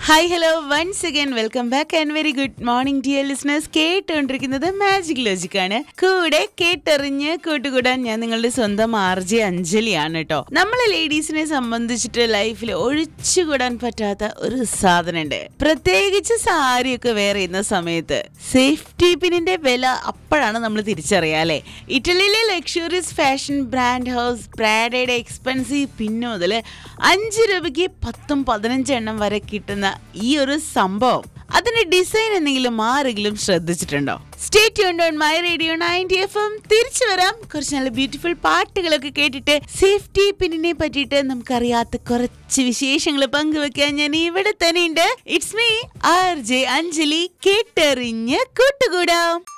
hi hello once again welcome back and very good morning dear listeners കേട്ടുകൊണ്ടിരിക്കുന്നത് magic logic ആണ് കൂടെ കേട്ടറിഞ്ഞ് കൂട്ടുകൂടാൻ ഞാൻ നിങ്ങളുടെ സ്വന്തം ആർ ജെ അഞ്ജലിയാണ് കേട്ടോ നമ്മളെ ലേഡീസിനെ സംബന്ധിച്ചിട്ട് ലൈഫിൽ ഒഴിച്ചുകൂടാൻ പറ്റാത്ത ഒരു സാധനമുണ്ട് പ്രത്യേകിച്ച് സാരിയൊക്കെ വെയർ ചെയ്യുന്ന സമയത്ത് സേഫ്റ്റി പിന്നിന്റെ വില അപ്പോഴാണ് നമ്മൾ തിരിച്ചറിയാല്ലേ ഇറ്റലിയിലെ ലക്ഷറിയസ് ഫാഷൻ ബ്രാൻഡ് ഹൗസ് പ്രാഡയുടെ എക്സ്പെൻസീവ് പിന്ന് മുതൽ അഞ്ച് രൂപയ്ക്ക് പത്തും പതിനഞ്ച് എണ്ണം വരെ കിട്ടുന്ന ഈ ഒരു സംഭവം അതിന്റെ ഡിസൈൻ എന്തെങ്കിലും ആരെങ്കിലും ശ്രദ്ധിച്ചിട്ടുണ്ടോ state on my radio ninety F M തിരിച്ചു വരാം കുറച്ച് നല്ല ബ്യൂട്ടിഫുൾ പാട്ടുകളൊക്കെ കേട്ടിട്ട് സേഫ്റ്റി പിന്നിനെ പറ്റിയിട്ട് നമുക്കറിയാത്ത കുറച്ച് വിശേഷങ്ങൾ പങ്കുവെക്കാൻ ഞാൻ ഇവിടെ തന്നെ ഉണ്ട് it's me R J Anjali കേട്ടറിഞ്ഞ് കൂട്ടുകൂടാം